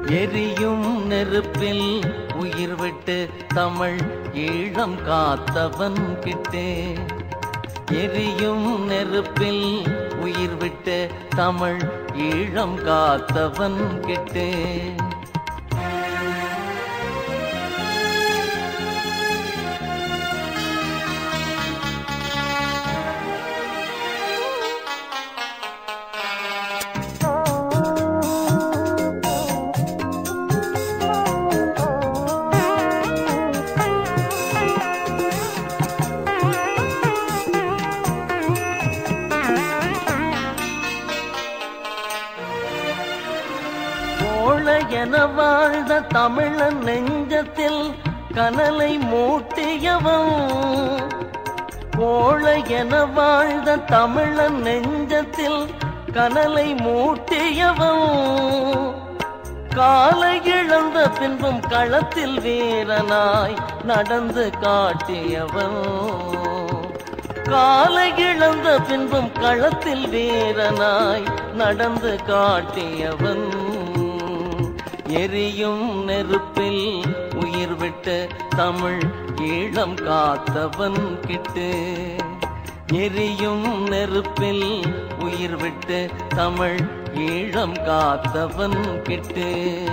எரியும் நெருப்பில் உயிர் விட்டு தமிழ் ஈழம் காத்தவன் கிட்டே எரியும் நெருப்பில் உயிர் விட்டு தமிழ் ஈழம் காத்தவன் கிட்டே கோழ என வாழ்ந்த தமிழன் நெஞ்சத்தில் கனலை மூட்டியவன் கோழ என வாழ்ந்த தமிழன் நெஞ்சத்தில் கனலை மூட்டியவன் காலை இழந்த பின்பும் களத்தில் வீரனாய் நடந்து காட்டியவன் காலை இழந்த பின்பும் களத்தில் வீரனாய் நடந்து காட்டியவன் எரியும் நெருப்பில் உயிர் விட்டு தமிழ் ஈழம் காத்தவன் கிட்டு எரியும் நெருப்பில் உயிர் விட்டு தமிழ் ஈழம் காத்தவன் கிட்டு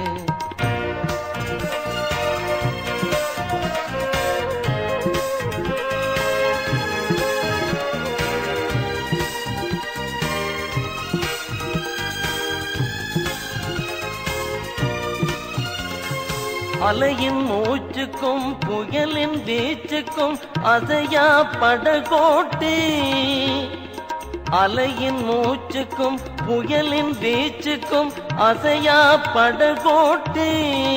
அலையின் மூச்சுக்கும் புயலின் வீச்சுக்கும் அசையா படகோட்டி அலையின் மூச்சுக்கும் புயலின் வீச்சுக்கும் அசையா படகோட்டி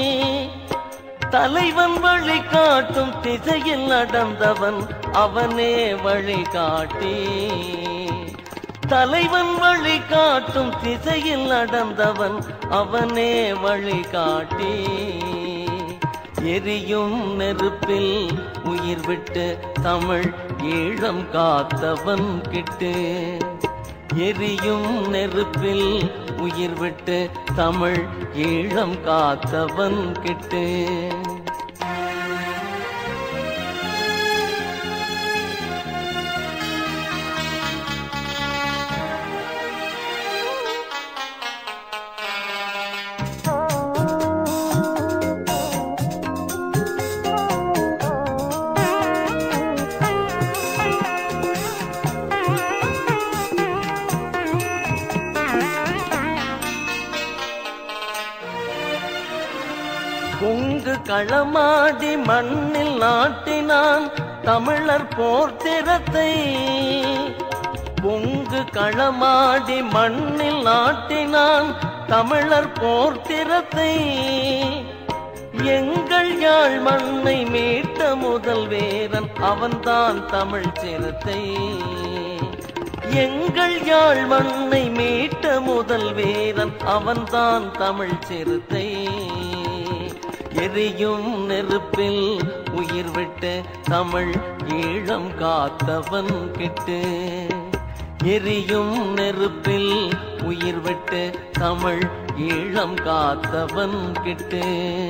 தலைவன் வழி காட்டும் திசையில் நடந்தவன் அவனே வழிகாட்டி தலைவன் வழி காட்டும் திசையில் நடந்தவன் அவனே வழிகாட்டி எரியும் நெருப்பில் உயிர் விட்டு தமிழ் ஈழம் காத்தவன் கிட்டு எரியும் நெருப்பில் உயிர் விட்டு தமிழ் ஈழம் காத்தவன் கிட்டு பொங்கு களமாடி மண்ணில் நாட்டினான் தமிழர் போர்த்திரத்தை பொங்கு களமாடி மண்ணில் நாட்டினான் தமிழர் போர்த்திரத்தை எங்கள் யாழ் மண்ணை மீட்ட முதல் வேரன் அவன்தான் தமிழ் சிறுத்தை எங்கள் யாழ் மண்ணை மீட்ட முதல் வீரன் அவன்தான் தமிழ் சிறுத்தை எரியும் நெருப்பில் உயிர் விட்டு தமிழ் ஈழம் காத்தவன் கிட்டு எரியும் நெருப்பில் உயிர் விட்டு தமிழ் ஈழம் காத்தவன் கிட்டு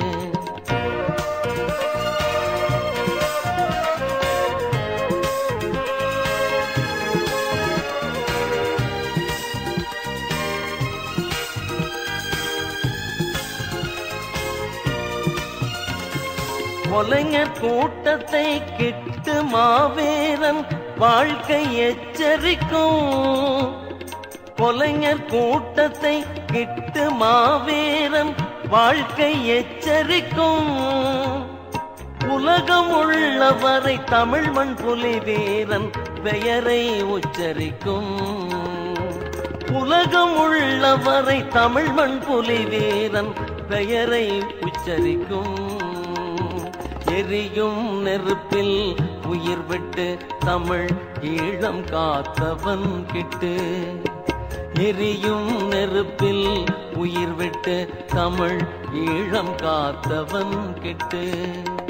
கொலைஞர் கூட்டத்தை கிட்டு மாவீரன் வாழ்க்கை எச்சரிக்கும் கொலைஞர் கூட்டத்தை கிட்டு மாவீரன் வாழ்க்கை எச்சரிக்கும் உலகம் உள்ளவரை தமிழ் மண் புலி வீரன் பெயரை உச்சரிக்கும் உலகம் உள்ளவரை தமிழ் மண் புலி வீரன் பெயரை உச்சரிக்கும் எரியும் நெருப்பில் உயிர் விட்டு தமிழ் ஈழம் காத்தவன் கிட்டு எரியும் நெருப்பில் உயிர் விட்டு தமிழ் ஈழம் காத்தவன் கிட்டு